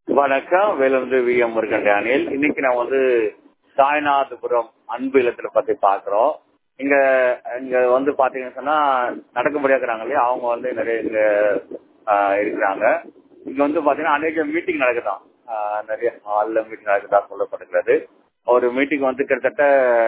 வணக்கம் வேலந்து V M Murugan Daniel இன்னைக்கு நான் வந்து சாய்நாதபுரம் அன்பு இல்லத்துல பத்தி பாக்குறோம் இங்க இங்க வந்து பாத்தீங்கன்னு சொன்னா நடக்க முடியாதுறாங்க இல்லையா அவங்க வந்து நிறைய இங்க ஆஹ், இருக்கிறாங்க இங்க வந்து பாத்தீங்கன்னா அநேக மீட்டிங் நடக்குதாம் ஆஹ், நிறைய ஹால்ல மீட்டிங் நடக்குதா சொல்லப்படுகிறது ஒரு மீட்டிங் வந்து கிட்டத்தட்ட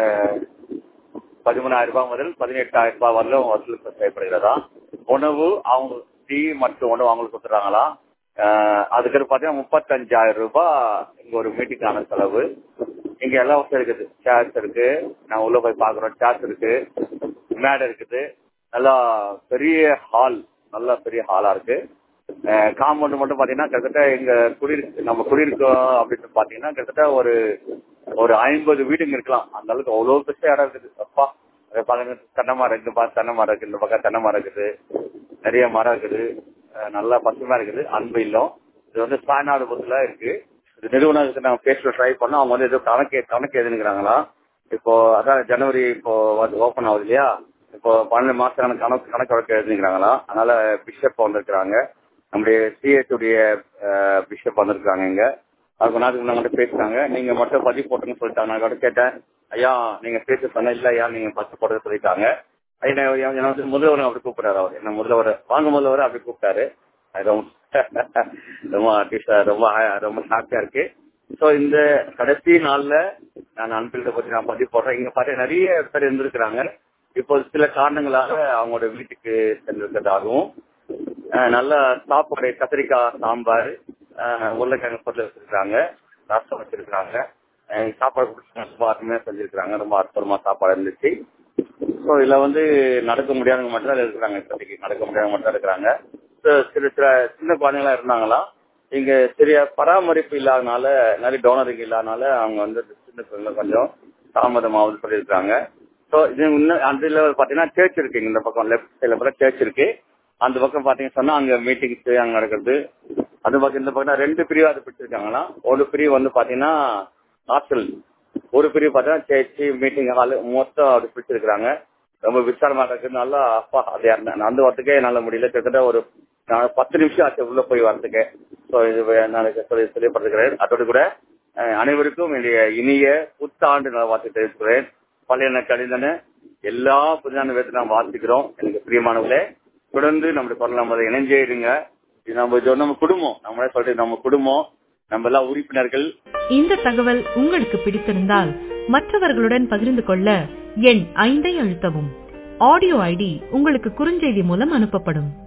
பதிமூணாயிரம் ரூபாய் முதல் பதினெட்டாயிரம் ரூபாய் வரலும் வசூல் செய்யப்படுகிறதா உணவு அவங்க டீ மற்றும் உணவு அவங்களுக்கு கொடுத்துறாங்களா அதுக்கு பாத்தீங்கன்னா முப்பத்தஞ்சாயிரம் ரூபாய் இங்க ஒரு மீட்டிங்கான செலவு இங்க எல்லா வசதி இருக்குது சேர்ஸ் இருக்கு நான் உள்ள போய் பாக்குறோம் சேர்ஸ் இருக்கு மேடை இருக்குது நல்லா பெரிய ஹால் நல்ல பெரிய ஹாலா இருக்கு காம்பவுண்ட் மட்டும் பாத்தீங்கன்னா கிட்டத்தட்ட எங்க குடியிருக்கு நம்ம குடியிருக்கோம் அப்படின்னு பாத்தீங்கன்னா கிட்டத்தட்ட ஒரு ஒரு ஐம்பது வீடுங்க இருக்கலாம் அந்த அளவுக்கு அவ்வளவு பெருசா இடம் இருக்குது அப்பா அதை பாருங்க தென்னை மரம் இந்த பக்கம் தென்னை மரம் இருக்குது இந்த பக்கம் தென்னை மரம் இருக்குது நிறைய மரம் இருக்குது அஹ் நல்லா பசுமையா இருக்குது அன்பு இல்லம் இது வந்து சாய்நாடுபுரத்துல இருக்கு இது நிறுவனத்துக்கு நாங்க பேச ட்ரை பண்ணோம் அவங்க வந்து ஏதோ கணக்கு கணக்கு எழுதுனுங்கிறாங்களா இப்போ அதான் ஜனவரி இப்போ வந்து ஓப்பன் ஆகுது இல்லையா இப்போ பன்னெண்டு மாசம் கணக்கு கணக்கு வழக்கு எழுதுனுங்கிறாங்களா அதனால பிஷப் வந்திருக்கிறாங்க நம்முடைய சிஎஸ் உடைய பிஷப் வந்திருக்காங்க இங்க அதுக்கு நாளுக்கு முன்னாடி பேசுறாங்க நீங்க மட்டும் பதிவு போட்டுன்னு சொல்லிட்டாங்க நான் கூட கேட்டேன் ஐயா நீங்க பேச சொன்ன இல்ல ஐயா நீங்க பத்து போட்டு சொல்லிட்டாங்க என்ன என்ன வந்து முதல்வர் அப்படி கூப்பிடுறாரு அவர் என்ன முதல்வர் வாங்க முதல்வர் அப்படி கூப்பிட்டாரு அது ரொம்ப ரொம்ப artist-ஆ ரொம்ப ha- ரொம்ப ஹாப்பியா இருக்கு சோ இந்த கடைசி நாள்ல நான் அன்பில்ட பத்தி நான் பதிவு போடுறேன் இங்க பாத்தீங்க நிறைய பேர் இருந்திருக்கிறாங்க இப்போ சில காரணங்களாக அவங்களோட வீட்டுக்கு சென்றிருக்கிறதாகவும் அஹ் நல்ல சாப்பாடு கத்திரிக்காய் சாம்பார் அஹ் உருளைக்கிழங்கு பொருள் வச்சிருக்காங்க ரசம் வச்சிருக்காங்க அஹ் சாப்பாடு கொடுத்து ரொம்ப அருமையா செஞ்சிருக்காங்க ரொம்ப அற்புதமா சாப்பாடு இருந்துச்சு ஸோ இதுல வந்து நடக்க முடியாதவங்க மட்டும் தான் இருக்கிறாங்க இப்போதைக்கு நடக்க முடியாதவங்க மட்டும் தான் இருக்கிறாங்க So, சில சில சின்ன குழந்தைங்களா இருந்தாங்களா இங்க சரியா பராமரிப்பு இல்லாதனால நிறைய டோனரிங் இல்லாதனால அவங்க வந்து சின்ன பிள்ளைங்க கொஞ்சம் தாமதமாவது சொல்லியிருக்காங்க ஸோ இது இன்னும் அதுல பாத்தீங்கன்னா சர்ச் இருக்கு இந்த பக்கம் லெஃப்ட் சைட்ல கூட சர்ச் இருக்கு அந்த பக்கம் பாத்தீங்கன்னு சொன்னா அங்க மீட்டிங்ஸ் அங்க நடக்கிறது அது பக்கம் இந்த பக்கம் ரெண்டு பிரிவா அது பிடிச்சிருக்காங்கன்னா ஒரு பிரிவு வந்து பாத்தீங்கன்னா ஹாஸ்டல் ஒரு பிரிவு பார்த்தீங்கன்னா சேர்ச்சி மீட்டிங் ஹால் மொத்தம் அப்படி பிடிச்சிருக்கிறாங்க ரொம்ப விசாலமா இருக்கு நல்லா அப்பா அது யாருன்னா நடந்து வரதுக்கே நல்ல முடியல கிட்டத்தட்ட ஒரு நான் பத்து நிமிஷம் ஆச்சு உள்ள போய் வரதுக்கு ஸோ இது நான் சொல்லி சொல்லப்படுகிறேன் அதோடு கூட அஹ், அனைவருக்கும் என்னுடைய இனிய புத்தாண்டு நல்வாழ்த்து தெரிவிக்கிறேன் பழைய கடிதன எல்லா புதிதான வேதத்தை நாம் வாசிக்கிறோம் எனக்கு பிரியமானவர்களே தொடர்ந்து நம்முடைய குரல் நம்ம இணைஞ்சே இருங்க இது நம்ம இது நம்ம குடும்பம் நம்மளே சொல்றது நம்ம குடும்பம் நம்ம எல்லாம் உறுப்பினர்கள் இந்த தகவல் உங்களுக்கு பிடித்திருந்தால் மற்றவர்களுடன் பகிர்ந்து கொள்ள எண் ஐந்தை அழுத்தவும் ஆடியோ ஐடி உங்களுக்கு குறுஞ்செய்தி மூலம் அனுப்பப்படும்